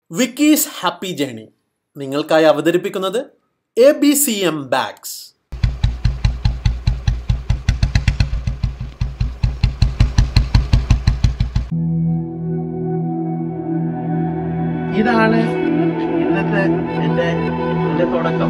Wikis happy journey നിങ്ങൾക്കായി അവതരിപ്പിക്കുന്നത് A B C M bags ഇതാണ് ഇന്നത്തെ എൻ്റെ എൻ്റെ തുടക്കം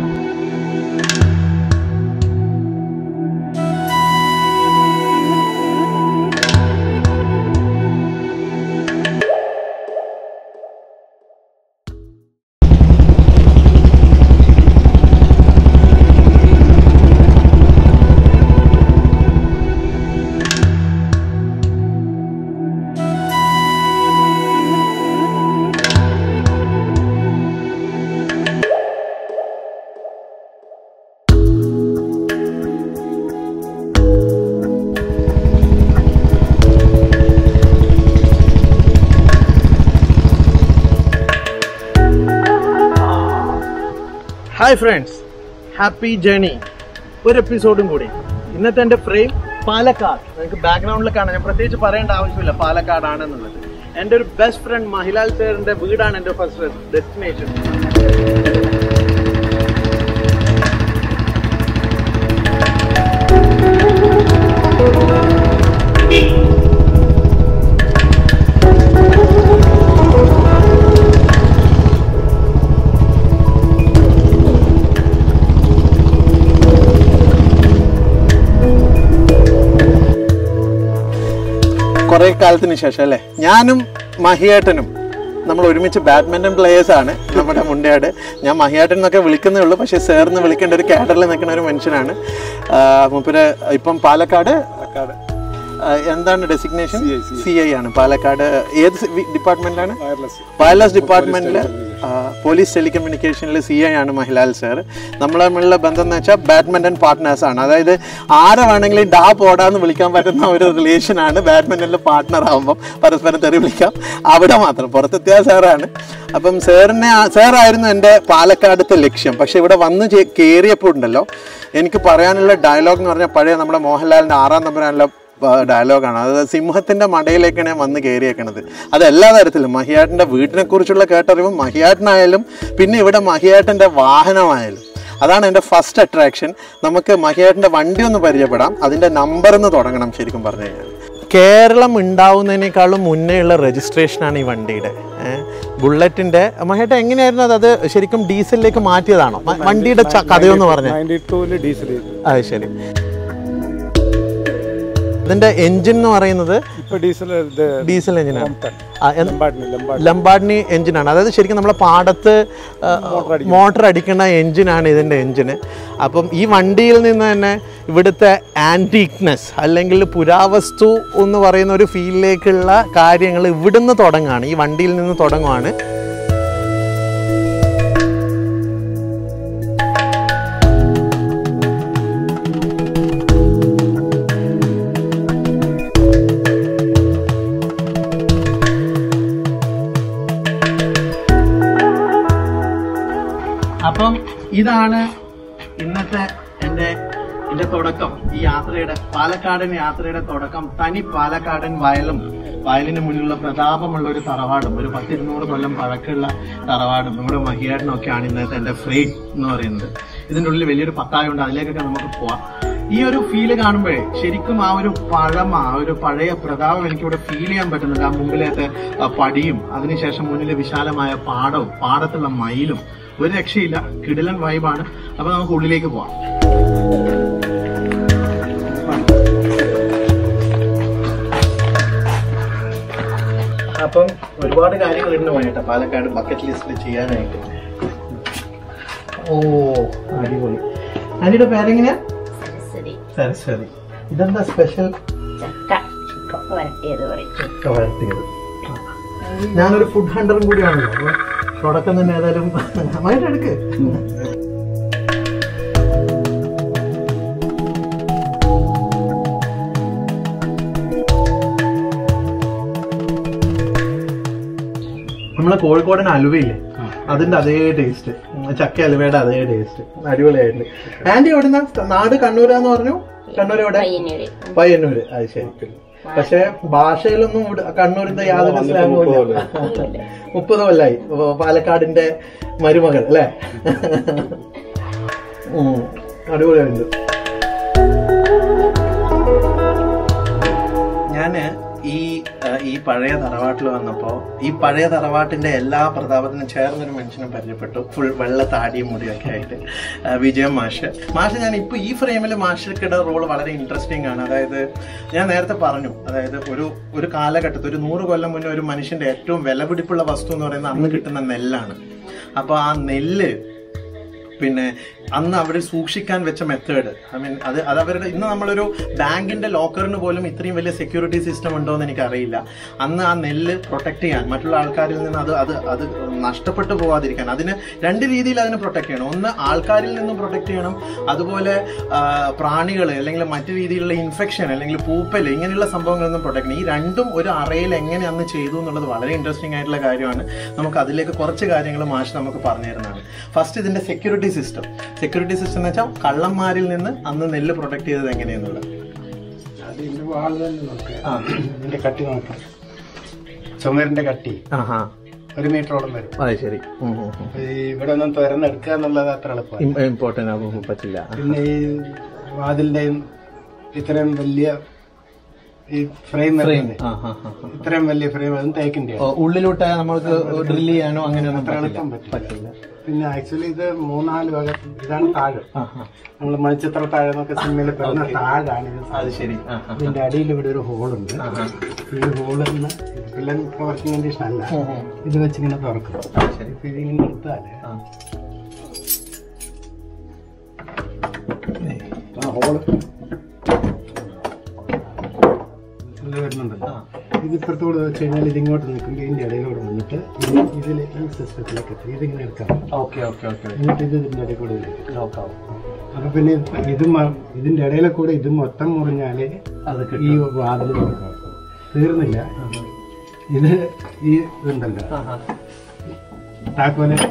ഹായ് ഫ്രണ്ട്സ് ഹാപ്പി ജേണി ഒരു എപ്പിസോഡും കൂടി ഇന്നത്തെ എൻ്റെ ഫ്രെയിം പാലക്കാട് നിങ്ങൾക്ക് ബാക്ക്ഗ്രൗണ്ടിൽ കാണാൻ ഞാൻ പ്രത്യേകിച്ച് പറയേണ്ട ആവശ്യമില്ല പാലക്കാടാണെന്നുള്ളത് എൻ്റെ ഒരു ബെസ്റ്റ് ഫ്രണ്ട് മഹിലാൽ സാറിൻ്റെ വീടാണ് എൻ്റെ ഫസ്റ്റ് ഡെസ്റ്റിനേഷൻ കുറെ കാലത്തിന് ശേഷം അല്ലേ ഞാനും മഹിയേട്ടനും നമ്മൾ ഒരുമിച്ച് ബാഡ്മിന്റൺ പ്ലേയേഴ്സ് ആണ് നമ്മുടെ മുണ്ടയാട് ഞാൻ മഹിയേട്ടൻ എന്നൊക്കെ വിളിക്കുന്നേ ഉള്ളൂ പക്ഷേ സാറിന്ന് വിളിക്കേണ്ട ഒരു കാഡറിൽ നിൽക്കുന്ന ഒരു മനുഷ്യനാണ് ആ, മൂപ്പര് ഇപ്പം പാലക്കാട് ആ, എന്താണ് ഡെസിഗ്നേഷൻ സി ഐ ആണ് പാലക്കാട് ഏത് ഡിപ്പാർട്ട്മെന്റാണ് വയർലെസ് ഡിപ്പാർട്ട്മെന്റിൽ പോലീസ് ടെലികമ്മ്യൂണിക്കേഷനിൽ സി ഐ ആണ് മഹിലാൽ സാർ നമ്മൾ തമ്മിലുള്ള ബന്ധം എന്ന് വെച്ചാൽ ബാഡ്മിന്റൺ പാർട്ട്നേഴ്സ് ആണ് അതായത് ആരെ വേണമെങ്കിലും ഡാ പോടാന്ന് വിളിക്കാൻ പറ്റുന്ന ഒരു റിലേഷൻ ആണ് ബാഡ്മിന്റണിൽ പാർട്ട്ണർ ആകുമ്പം പരസ്പരം തെറി വിളിക്കാം അവിടെ മാത്രം പുറത്തെത്തിയ സാറാണ് അപ്പം സാറിനെ സാറായിരുന്നു എൻ്റെ പാലക്കാടത്തെ ലക്ഷ്യം പക്ഷെ ഇവിടെ വന്ന് ചെ- കയറിയപ്പോൾ ഉണ്ടല്ലോ എനിക്ക് പറയാനുള്ള ഡയലോഗ് എന്ന് പറഞ്ഞാൽ പഴയ നമ്മുടെ മോഹൻലാലിൻ്റെ ആറാം തമ്പുരാനുള്ള ഡയലോഗാണ് അതായത് സിംഹത്തിന്റെ മടയിലേക്കാണ് ഞാൻ വന്ന് കയറിയേക്കണത് അത് എല്ലാ തരത്തിലും മഹിയാട്ടിന്റെ വീട്ടിനെ കുറിച്ചുള്ള കേട്ടറിവും മഹിയാട്ടിനായാലും പിന്നെ ഇവിടെ മഹിയാട്ടിന്റെ വാഹനമായാലും അതാണ് എൻ്റെ ഫസ്റ്റ് അട്രാക്ഷൻ നമുക്ക് മഹിയാട്ടിന്റെ വണ്ടി ഒന്ന് പരിചയപ്പെടാം അതിന്റെ നമ്പർ എന്ന് തുടങ്ങണം ശരിക്കും പറഞ്ഞു കഴിഞ്ഞാൽ കേരളം ഉണ്ടാവുന്നതിനേക്കാളും മുന്നേ ഉള്ള രജിസ്ട്രേഷനാണ് ഈ വണ്ടിയുടെ ബുള്ളറ്റിന്റെ മഹിയേട്ട എങ്ങനെയായിരുന്നു അത് അത് ശരിക്കും ഡീസലിലേക്ക് മാറ്റിയതാണോ മ- വണ്ടിയുടെ ച- കഥയൊന്ന് പറഞ്ഞു നയൻറ്റി ടൂല് ഡീസൽ അത് ശരി ഇതിന്റെ എഞ്ചിൻ എന്ന് പറയുന്നത് ഇപ്പൊ ഡീസൽ ഇത് ഡീസൽ എഞ്ചിനാണ് ആ, എന്ത്- ലംബാഡിന് ലംബാഡ് ലംബാർഡിനി എഞ്ചിനാണ് അതായത് ശരിക്കും നമ്മളെ പാടത്ത് മോട്ടർ അടിക്കുന്ന എഞ്ചിനാണ് ഇതിൻ്റെ എഞ്ചിന് അപ്പം ഈ വണ്ടിയിൽ നിന്ന് തന്നെ ഇവിടുത്തെ ആൻറ്റീക്നെസ് അല്ലെങ്കിൽ പുരാവസ്തു എന്ന് പറയുന്ന ഒരു ഫീലിലേക്കുള്ള കാര്യങ്ങൾ ഇവിടുന്ന് തുടങ്ങുകയാണ് ഈ വണ്ടിയിൽ നിന്ന് തുടങ്ങുവാണ് അപ്പം ഇതാണ് ഇന്നത്തെ എൻ്റെ എൻ്റെ തുടക്കം ഈ യാത്രയുടെ പാലക്കാടൻ യാത്രയുടെ തുടക്കം തനി പാലക്കാടൻ വയലും വയലിന് മുന്നിലുള്ള പ്രതാപമുള്ള ഒരു തറവാടും ഒരു പത്തിരുന്നൂറ് കൊല്ലം പഴക്കമുള്ള തറവാടും നമ്മുടെ മഹിയാടിനൊക്കെയാണ് ഇന്നത്തെ എൻ്റെ ഫ്രേറ്റ് എന്ന് പറയുന്നത് ഇതിൻ്റെ ഉള്ളിൽ വലിയൊരു പത്തായുണ്ട് അതിലേക്കൊക്കെ നമുക്ക് പോവാം ഈ ഒരു ഫീല് കാണുമ്പോഴേ ശരിക്കും ആ ഒരു പഴമ ആ ഒരു പഴയ പ്രതാപം എനിക്കിവിടെ ഫീൽ ചെയ്യാൻ പറ്റുന്നുണ്ട് ആ മുമ്പിലത്തെ ആ പടിയും അതിനുശേഷം മുന്നിലെ വിശാലമായ പാടവും പാടത്തുള്ള മയിലും ഒരു രക്ഷയില്ല കിടിലൻ വൈബാണ് അപ്പൊ നമുക്ക് ഉള്ളിലേക്ക് പോവാം അപ്പം ഒരുപാട് കാര്യങ്ങൾ ഉണ്ട് വേണ്ട പാലക്കാട് ബക്കറ്റ് ലിസ്റ്റിൽ ചെയ്യാനായിട്ട് ഓ അടിപൊളി ആന്റിയുടെ പേരെങ്ങനെയാ സരസ്വതി സരസ്വതി ഇതെന്താ സ്പെഷ്യൽ ചക്ക വരട്ടിയത് പറയും ചക്ക വരട്ടിയത് ഞാനൊരു ഫുഡ് ഹണ്ടറും കൂടിയാണല്ലോ അപ്പൊ തുടക്കം തന്നെ ഏതായാലും നന്നായിട്ട് എടുക്ക് നമ്മളെ കോഴിക്കോടൻ അലുവയില്ലേ അതിന്റെ അതേ ടേസ്റ്റ് ചക്ക അലുവയുടെ അതേ ടേസ്റ്റ് അടിപൊളിയായിട്ടുണ്ട് ആന്റി എവിടുന്ന നാട് കണ്ണൂരാന്ന് പറഞ്ഞു കണ്ണൂർ എവിടെ പയ്യന്നൂര് പയ്യന്നൂര് അത് ശരി പക്ഷെ ഭാഷയിലൊന്നും ഇവിടെ കണ്ണൂരിന്റെ യാതൊരു സ്ലാങ്ങും ഇല്ല മുപ്പത് കൊല്ലായി ഓ, പാലക്കാടിന്റെ മരുമകൾ അല്ലേ ഉം. അടിപൊളിയുണ്ട് ഞാന് ഈ ആ, ഈ പഴയ തറവാട്ടിൽ വന്നപ്പോ ഈ പഴയ തറവാട്ടിന്റെ എല്ലാ പ്രതാപത്തിനും ചേർന്നൊരു മനുഷ്യനെ പരിചയപ്പെട്ടു ഫുൾ വെള്ള താടിയും മുടിയൊക്കെ ആയിട്ട് ആ, വിജയം മാഷ് മാഷ് ഞാൻ ഇപ്പൊ ഈ ഫ്രെയിമിൽ മാഷിയുടെ റോൾ വളരെ ഇൻട്രസ്റ്റിംഗ് ആണ് അതായത് ഞാൻ നേരത്തെ പറഞ്ഞു അതായത് ഒരു ഒരു കാലഘട്ടത്തിൽ ഒരു നൂറ് കൊല്ലം മുന്നേ ഒരു മനുഷ്യന്റെ ഏറ്റവും വിലപിടിപ്പുള്ള വസ്തു എന്ന് പറയുന്നത് അന്ന് കിട്ടുന്ന നെല്ലാണ് അപ്പൊ ആ നെല്ല് പിന്നെ അന്ന് അവിടെ സൂക്ഷിക്കാൻ വെച്ച മെത്തേഡ് ഐ മീൻ അത് അത് അവരുടെ ഇന്ന് നമ്മളൊരു ബാങ്കിന്റെ ലോക്കറിന് പോലും ഇത്രയും വലിയ സെക്യൂരിറ്റി സിസ്റ്റം ഉണ്ടോ എന്ന് എനിക്കറിയില്ല അന്ന് ആ നെല്ല് പ്രൊട്ടക്ട് ചെയ്യാൻ മറ്റുള്ള ആൾക്കാരിൽ നിന്ന് അത് അത് അത് നഷ്ടപ്പെട്ടു പോവാതിരിക്കാൻ അതിന് രണ്ട് രീതിയിൽ അതിനെ പ്രൊട്ടക്ട് ചെയ്യണം ഒന്ന് ആൾക്കാരിൽ നിന്ന് പ്രൊട്ടക്ട് ചെയ്യണം അതുപോലെ പ്രാണികൾ അല്ലെങ്കിൽ മറ്റു രീതിയിലുള്ള ഇൻഫെക്ഷൻ അല്ലെങ്കിൽ പൂപ്പൽ ഇങ്ങനെയുള്ള സംഭവങ്ങളിൽ നിന്നും പ്രൊട്ടക്ട് ചെയ്യണം ഈ രണ്ടും ഒരു അറയിൽ എങ്ങനെ അന്ന് ചെയ്തു എന്നുള്ളത് വളരെ ഇൻട്രസ്റ്റിംഗ് ആയിട്ടുള്ള കാര്യമാണ് നമുക്ക് അതിലേക്ക് കുറച്ച് കാര്യങ്ങൾ മാഷ് നമുക്ക് പറഞ്ഞു തരുന്നതാണ് ഫസ്റ്റ് ഇതിന്റെ സെക്യൂരിറ്റി സിസ്റ്റം സെക്യൂരിറ്റി സിസ്റ്റം എന്ന് വെച്ചാൽ കള്ളന്മാരിൽ നിന്ന് അന്ന് നെല്ല് പ്രൊട്ടക്ട് ചെയ്തത് എങ്ങനെയെന്നുള്ളത് അത് ഇതിന്റെ വാള് തന്നെ നോക്കാം ഇതിന്റെ കട്ടി നോക്കാം ചുമരിന്റെ കട്ടി ആഹാ ഒരു മീറ്ററോളം വരും അത് ശരി അപ്പൊ ഈ ഇവിടെ ഒന്നും തുരന്നെടുക്കുക എന്നുള്ളത് അത്ര എളുപ്പമാണ് ഇമ്പോർട്ടന്റ് ആകുമ്പോൾ പറ്റില്ല പിന്നെ ഈ വാതിലിന്റെയും ഇത്രയും വലിയ ഈ ഫ്രെയിം ആ, ആ, ആ, ആ. ഇത്രയും വലിയ ഫ്രെയിം അതും തേക്കിന്റെ ഓ, ഉള്ളിലോട്ട് നമുക്ക് ഡ്രിൽ ചെയ്യാനോ അങ്ങനെയൊന്നും അത്ര പറ്റില്ല എളുപ്പം പറ്റില്ല പറ്റില്ല പിന്നെ ആക്ച്വലി ഇത് മൂന്നാല് വക ഇതാണ് താഴ് ആ, ആ. നമ്മൾ മണിച്ചിത്ര താഴെ എന്നൊക്കെ സിനിമയിൽ പറയുന്ന താഴാണ് ഇത് അത് ശരി ആ, ആ. ഇതിന്റെ അടിയിൽ ഇവിടെ ഒരു ഹോളുണ്ട് ഈ ഹോളിൽ നിന്ന് പിള്ളേർ വർക്കിംഗ് കണ്ടീഷൻ അല്ല ഇത് വെച്ചിങ്ങനെ തുറക്കും ശരി. ഇപ്പൊ ഇതിങ്ങനെ എടുത്താല് ആ. ആ ഹോള് ഇത് വരുന്നുണ്ടല്ലോ ഇത് ഇപ്പുറത്തോട് വെച്ച് കഴിഞ്ഞാൽ ഇത് ഇങ്ങോട്ട് നിൽക്കുമ്പോൾ ഇതിന്റെ ഇടയിലൂടെ വന്നിട്ട് ഇത് ഇതിൽ ഈ സിസ്റ്റത്തിലേക്ക് എത്തി ഇതിങ്ങനെ എടുക്കാം ഓക്കെ ഓക്കെ ഓക്കെ എന്നിട്ട് ഇത് ഇതിന്റെ ഇടയിൽ കൂടെ വരും നോക്കാം അപ്പൊ പിന്നെ ഇത് ഇത് മ- ഇതിന്റെ ഇടയിലെ കൂടെ ഇത് മൊത്തം മുറിഞ്ഞാല് അത് ഈ വാതിൽ തുറക്കാം തീർന്നില്ല ഇത് ഈ ഇതുണ്ടല്ലോ താക്കോല്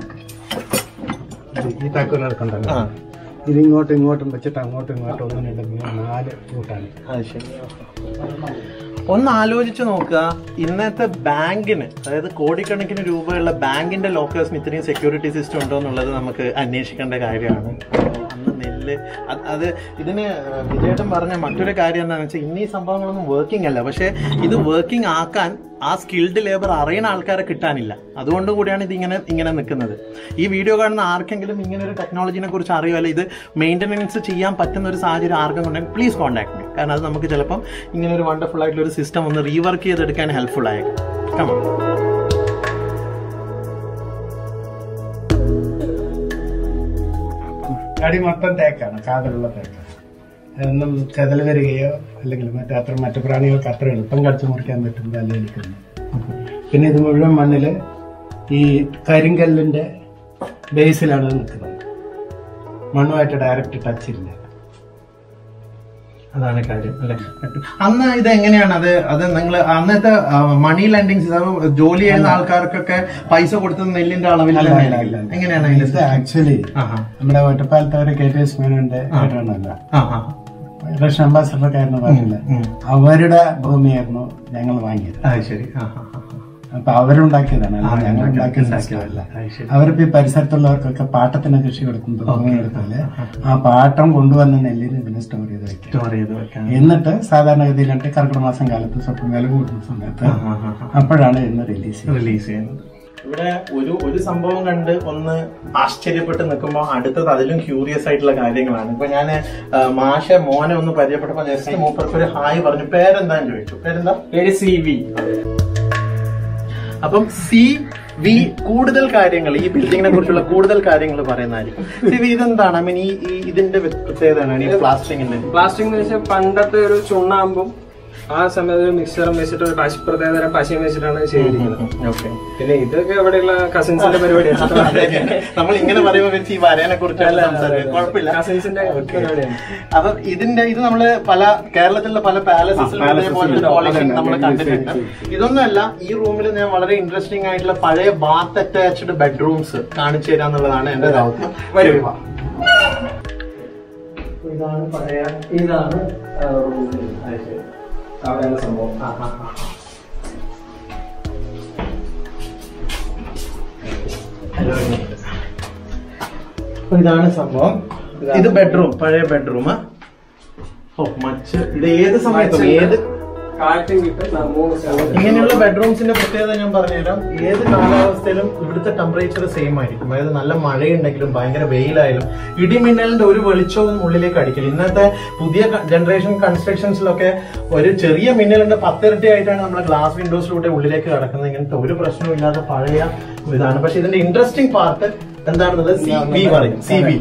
ഇത് ഈ താക്കോല് എടുക്കണ്ടല്ലോ ആ. ഇത് ഇങ്ങോട്ടും ഇങ്ങോട്ടും വെച്ചിട്ട് അങ്ങോട്ടും ഇങ്ങോട്ടും ഒന്നും രണ്ടും മൂന്ന് നാല് കൂട്ടാണ് അത് ശരി ഒന്ന് ആലോചിച്ച് നോക്കുക ഇന്നത്തെ ബാങ്കിന് അതായത് കോടിക്കണക്കിന് രൂപയുള്ള ബാങ്കിന്റെ ലോക്കേഴ്സിന് ഇത്രയും സെക്യൂരിറ്റി സിസ്റ്റം ഉണ്ടോ എന്നുള്ളത് നമുക്ക് അന്വേഷിക്കേണ്ട കാര്യമാണ് അന്ന് നെല്ല് അത് അത് ഇതിന് വിജയേട്ടൻ പറഞ്ഞ മറ്റൊരു കാര്യം എന്താണെന്ന് വെച്ചാൽ ഇന്ന് ഈ സംഭവങ്ങളൊന്നും വർക്കിംഗ് അല്ല പക്ഷേ ഇത് വർക്കിംഗ് ആക്കാൻ ആ സ്കിൽഡ് ലേബർ അറിയുന്ന ആൾക്കാരെ കിട്ടാനില്ല അതുകൊണ്ട് കൂടിയാണ് ഇത് ഇങ്ങനെ ഇങ്ങനെ നിൽക്കുന്നത് ഈ വീഡിയോ കാണുന്ന ആർക്കെങ്കിലും ഇങ്ങനെ ഒരു ടെക്നോളജിനെ കുറിച്ച് അറിയുമല്ലോ ഇത് മെയിൻ്റനൻസ് ചെയ്യാൻ പറ്റുന്ന ഒരു സാഹചര്യം ആർക്കും ഉണ്ടെങ്കിൽ പ്ലീസ് കോൺടാക്ട് മീ കാരണം അത് നമുക്ക് ചിലപ്പം ഇങ്ങനെ ഒരു വണ്ടർഫുൾ ആയിട്ടുള്ള ഒരു സിസ്റ്റം ഒന്ന് റീവർക്ക് ചെയ്തെടുക്കാൻ ഹെൽപ്ഫുൾ ആയേക്കും Come on. അടി മൊത്തം തേക്കാണ് കാതലുള്ള തേക്കാണ് അതൊന്നും ചെതൽ വരികയോ അല്ലെങ്കിൽ മറ്റേ അത്ര മറ്റു പ്രാണികൾക്ക് അത്ര എളുപ്പം കടിച്ചു മുറിക്കാൻ പറ്റുന്നത് അല്ല എനിക്കുന്നു പിന്നെ ഇത് മുഴുവൻ മണ്ണില് ഈ കരിങ്കല്ലിന്റെ ബേസിലാണ് ഇത് നിൽക്കുന്നത് മണ്ണുമായിട്ട് ഡയറക്റ്റ് ടച്ച് ഇല്ല അതാണ് കാര്യം അല്ലെ അന്ന് ഇത് എങ്ങനെയാണ് അത് അത് നിങ്ങൾ അന്നത്തെ മണി ലെൻഡിങ് ജോലി ചെയ്യുന്ന ആൾക്കാർക്കൊക്കെ പൈസ കൊടുത്തത് നെല്ലിന്റെ അളവിൽ അല്ല, തന്നെ അല്ല, ആയിരിക്കും. അല്ല. എങ്ങനെയാണ് അതിന്റെ ഇത് ആക്ച്വലി ആഹാ. നമ്മുടെ ഒറ്റപ്പാലത്തെ ഒരു കെ ടി എസ് മേനോന്റെ കേട്ടാണല്ലോ ആ ആ റഷ്യൻ അംബാസഡർക്കാരെന്ന് പറഞ്ഞില്ല ഉം. അവരുടെ ഭൂമിയായിരുന്നു ഞങ്ങൾ വാങ്ങിയത് അത് ശരി ആ ആ ആ, ആ. അപ്പൊ അവരുണ്ടാക്കിയതാണ് അല്ല ഞങ്ങൾ ഉണ്ടാക്കി- ഉണ്ടാക്കിയ ഉണ്ടാക്കിയതല്ല. സിസ്റ്റമല്ല അത് ശരി. അവരിപ്പോ ഈ പരിസരത്തുള്ളവർക്കൊക്കെ പാട്ടത്തിന് കൃഷി കൊടുക്കുന്നത് ഭൂമി എടുത്താല് ആ പാട്ടം കൊണ്ടുവന്ന നെല്ലിന് ഇതിനെ സ്റ്റോർ ചെയ്ത് വെക്കും സ്റ്റോർ ചെയ്ത് വെക്കാൻ എന്നിട്ട് സാധാരണഗതിയിലായിട്ട് കർക്കിടക മാസം കാലത്ത് സ്വപ്പം വില കൂടുന്ന സമയത്ത് അപ്പോഴാണ് ഇന്ന് റിലീസ് ചെയ്യുന്നത് റിലീസ് ചെയ്യുന്നത് ഇവിടെ ഒരു ഒരു സംഭവം കണ്ട് ഒന്ന് ആശ്ചര്യപ്പെട്ട് നിൽക്കുമ്പോൾ അടുത്തത് അതിലും ക്യൂരിയസ് ആയിട്ടുള്ള കാര്യങ്ങളാണ് ഇപ്പൊ ഞാൻ മാഷ മോനെ ഒന്ന് പരിചയപ്പെട്ടപ്പോ ജസ്റ്റ് മൂപ്പർക്ക് ഒരു ഹായ് പറഞ്ഞു പേരെന്താന്ന് ചോദിച്ചു പേരെന്താ പേര് സി വി അപ്പം സി വി കൂടുതൽ കാര്യങ്ങൾ ഈ ബിൽഡിങ്ങിനെ കുറിച്ചുള്ള കൂടുതൽ കാര്യങ്ങൾ പറയുന്നതായിരിക്കും സി വി ഇതെന്താണ് ഐ മീൻ ഈ ഈ ഇതിന്റെ പ്രത്യേകതയാണ് ഈ പ്ലാസ്റ്റിക്കിന്റെ പ്ലാസ്റ്റിക് എന്ന് വെച്ചാൽ പണ്ടത്തെ ഒരു ചുണ്ണാമ്പും ആ സമയത്ത് ഒരു മിക്സറും വെച്ചിട്ട് ഒരു പശ പ്രത്യേകതരം പശയും വെച്ചിട്ടാണ് ചെയ്തിരിക്കുന്നത് ഓക്കെ പിന്നെ ഇതൊക്കെ ഇവിടെയുള്ള കസിൻസിന്റെ പരിപാടിയാണ് നമ്മൾ ഇങ്ങനെ പറയുമ്പോൾ വെച്ച് ഈ വരേനെ കുറിച്ചാണ് സംസാരിക്കുന്നത് കുഴപ്പമില്ല കസിൻസിന്റെ പരിപാടിയാണ് അപ്പൊ ഇതിന്റെ ഇത് നമ്മള് പല കേരളത്തിലുള്ള പല പാലസസിലും ഇതേപോലെ പോളിഷിംഗ് നമ്മൾ കണ്ടിട്ടുണ്ട് ഇതൊന്നുമല്ല ഈ റൂമിൽ ഞാൻ വളരെ ഇൻട്രസ്റ്റിംഗ് ആയിട്ടുള്ള പഴയ ബാത്ത് അറ്റാച്ച്ഡ് ബെഡ്റൂംസ് കാണിച്ചു തരാന്നുള്ളതാണ് എന്റെ ദൗത്യം വരും ഇതാണ് പഴയ ഇതാണ് അവിടെയാണ് സംഭവം ആ, ആ, ആ. അപ്പൊ ഇതാണ് സംഭവം ഇത് ബെഡ്റൂം പഴയ ബെഡ്റൂം ഓ മച്ച് ഇത് ഏത് സമയത്തും ഏത് കാറ്റും കിട്ടും ന- മൂന്ന് സ്ഥലം ഇങ്ങനെയുള്ള ബെഡ്റൂംസിന്റെ പ്രത്യേകത ഞാൻ പറഞ്ഞുതരാം ഏത് കാലാവസ്ഥയിലും ഇവിടുത്തെ ടെമ്പറേച്ചർ സെയിം ആയിരിക്കും അതായത് നല്ല മഴയുണ്ടെങ്കിലും ഭയങ്കര വെയിലായാലും ഇടിമിന്നലിന്റെ ഒരു വെളിച്ചവും ഉള്ളിലേക്ക് അടിക്കില്ല ഇന്നത്തെ പുതിയ ജനറേഷൻ കൺസ്ട്രക്ഷൻസിലൊക്കെ ഒരു ചെറിയ മിന്നലിന്റെ പത്തിരട്ടി ആയിട്ടാണ് നമ്മൾ ഗ്ലാസ് വിൻഡോസിലൂടെ ഉള്ളിലേക്ക് കടക്കുന്നത് ഇങ്ങനത്തെ ഒരു പ്രശ്നവും ഇല്ലാത്ത പഴയ ഇതാണ് പക്ഷെ ഇതിന്റെ ഇൻട്രസ്റ്റിംഗ് പാർട്ട് എന്താണെന്നുള്ളത് സി ബി പറയും സി ബി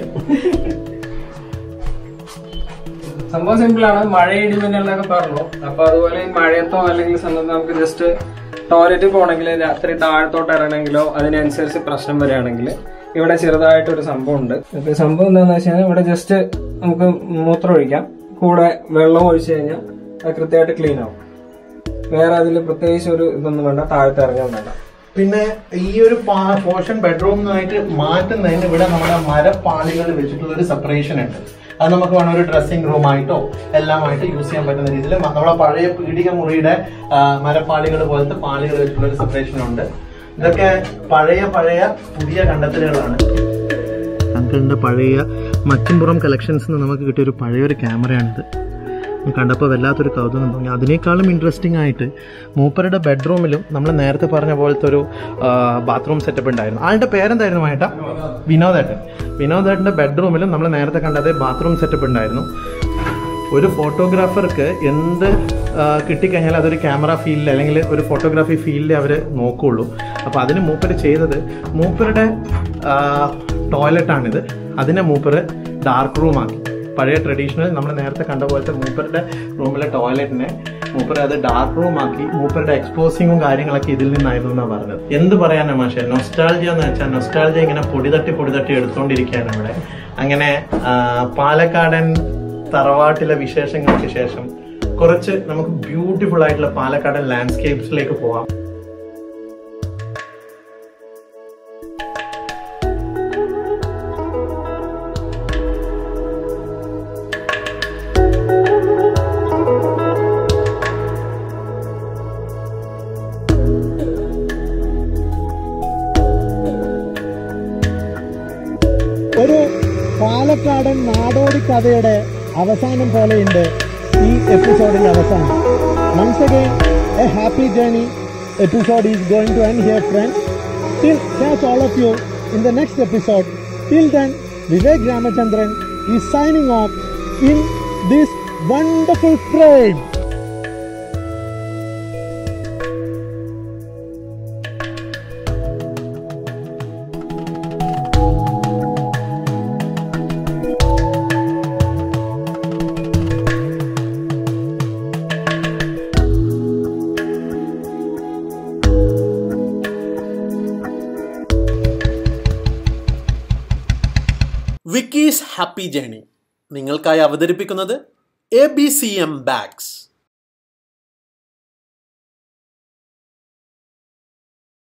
സംഭവം സിമ്പിൾ ആണ് മഴ ഇടിമിന്നലൊക്കെ പറഞ്ഞു അപ്പൊ അതുപോലെ ഈ മഴയത്തോ അല്ലെങ്കിൽ സമയത്ത് നമുക്ക് ജസ്റ്റ് ടോയ്ലറ്റിൽ പോകണമെങ്കിൽ രാത്രി താഴത്തോട്ട് ഇറങ്ങണമെങ്കിലോ അതിനനുസരിച്ച് പ്രശ്നം വരികയാണെങ്കിൽ ഇവിടെ ചെറുതായിട്ട് ഒരു സംഭവം ഉണ്ട് ഇപ്പൊ ഈ സംഭവം എന്താണെന്ന് വെച്ചാൽ ഇവിടെ ജസ്റ്റ് നമുക്ക് മൂത്രം ഒഴിക്കാം കൂടെ വെള്ളം ഒഴിച്ചു കഴിഞ്ഞാൽ അത് കൃത്യമായിട്ട് ക്ലീൻ ആവും വേറെ അതിൽ പ്രത്യേകിച്ച് ഒരു ഇതൊന്നും വേണ്ട താഴത്ത് ഇറങ്ങാൻ വേണ്ട പിന്നെ ഈ ഒരു പോർഷൻ ബെഡ്റൂമിനായിട്ട് മാറ്റുന്നതിന് ഇവിടെ നമ്മുടെ മരപ്പാളികൾ വെച്ചിട്ടുള്ള ഒരു സെപ്പറേഷൻ ഉണ്ട് അത് നമുക്ക് വേണം ഒരു ഡ്രസ്സിംഗ് റൂം ആയിട്ടോ എല്ലാമായിട്ട് യൂസ് ചെയ്യാൻ പറ്റുന്ന രീതിയിൽ നമ്മളെ പഴയ പീഡിക മുറിയുടെ ആ, മരപ്പാളികൾ പോലത്തെ പാളികൾ വെച്ചിട്ടുള്ള ഒരു സെപ്പറേഷൻ ഉണ്ട് ഇതൊക്കെ പഴയ പഴയ പുതിയ കണ്ടെത്തലുകളാണ് അങ്കിളിന്റെ പഴയ മച്ചുംപുറം കളക്ഷൻസ് നമുക്ക് കിട്ടിയ ഒരു പഴയൊരു ക്യാമറയാണിത് കണ്ടപ്പോൾ വല്ലാത്തൊരു കൗതുകം തോന്നി അതിനേക്കാളും ഇൻട്രസ്റ്റിംഗ് ആയിട്ട് മൂപ്പരുടെ ബെഡ്റൂമിലും നമ്മൾ നേരത്തെ പറഞ്ഞ പോലത്തെ ഒരു ബാത്റൂം സെറ്റപ്പ് ഉണ്ടായിരുന്നു ആളുടെ പേരെന്തായിരുന്നു മായിട്ടാ വിനോദേട്ടൻ വിനോദേട്ടൻ്റെ ബെഡ്റൂമിലും നമ്മൾ നേരത്തെ കണ്ട അതേ ബാത്റൂം സെറ്റപ്പ് ഉണ്ടായിരുന്നു ഒരു ഫോട്ടോഗ്രാഫർക്ക് എന്ത് ആ, കിട്ടിക്കഴിഞ്ഞാൽ അതൊരു ക്യാമറ ഫീൽഡിൽ അല്ലെങ്കിൽ ഒരു ഫോട്ടോഗ്രാഫി ഫീൽഡിൽ അവർ നോക്കുകയുള്ളൂ അപ്പോൾ അതിന് മൂപ്പർ ചെയ്തത് മൂപ്പരുടെ ടോയ്ലറ്റാണിത് അതിനെ മൂപ്പർ ഡാർക്ക് റൂം ആക്കി പഴയ ട്രഡീഷണൽ നമ്മൾ നേരത്തെ കണ്ട പോലത്തെ മൂപ്പരുടെ റൂമിലെ ടോയ്ലറ്റിനെ മൂപ്പർ അത് ഡാർക്ക് റൂം ആക്കി മൂപ്പരുടെ എക്സ്പോസിങ്ങും കാര്യങ്ങളൊക്കെ ഇതിൽ നിന്നായിരുന്നു എന്നാണ് പറഞ്ഞത് എന്ത് പറയാനാ മാഷെ നൊസ്റ്റാൾജിയ എന്ന് വെച്ചാൽ നൊസ്റ്റാൾജിയ ഇങ്ങനെ പൊടിതട്ടി പൊടിതട്ടി എടുത്തുകൊണ്ടിരിക്കുകയാണ് ഇവിടെ അങ്ങനെ ആ, പാലക്കാടൻ തറവാട്ടിലെ വിശേഷങ്ങൾക്ക് ശേഷം കുറച്ച് നമുക്ക് ബ്യൂട്ടിഫുൾ ആയിട്ടുള്ള പാലക്കാടൻ ലാൻഡ്സ്കേപ്സിലേക്ക് പോവാം ഒരു പാലക്കാടൻ നാടോടി കഥയുടെ അവസാനം പോലെയുണ്ട് ഈ എപ്പിസോഡിന്റെ അവസാനം once again a happy journey episode is going to end here friends till catch all of you in the next episode till then vivek ramachandran is signing off in this wonderful frame Vicky's happy journey നിങ്ങൾക്കായി അവതരിപ്പിക്കുന്നത് A B C M bags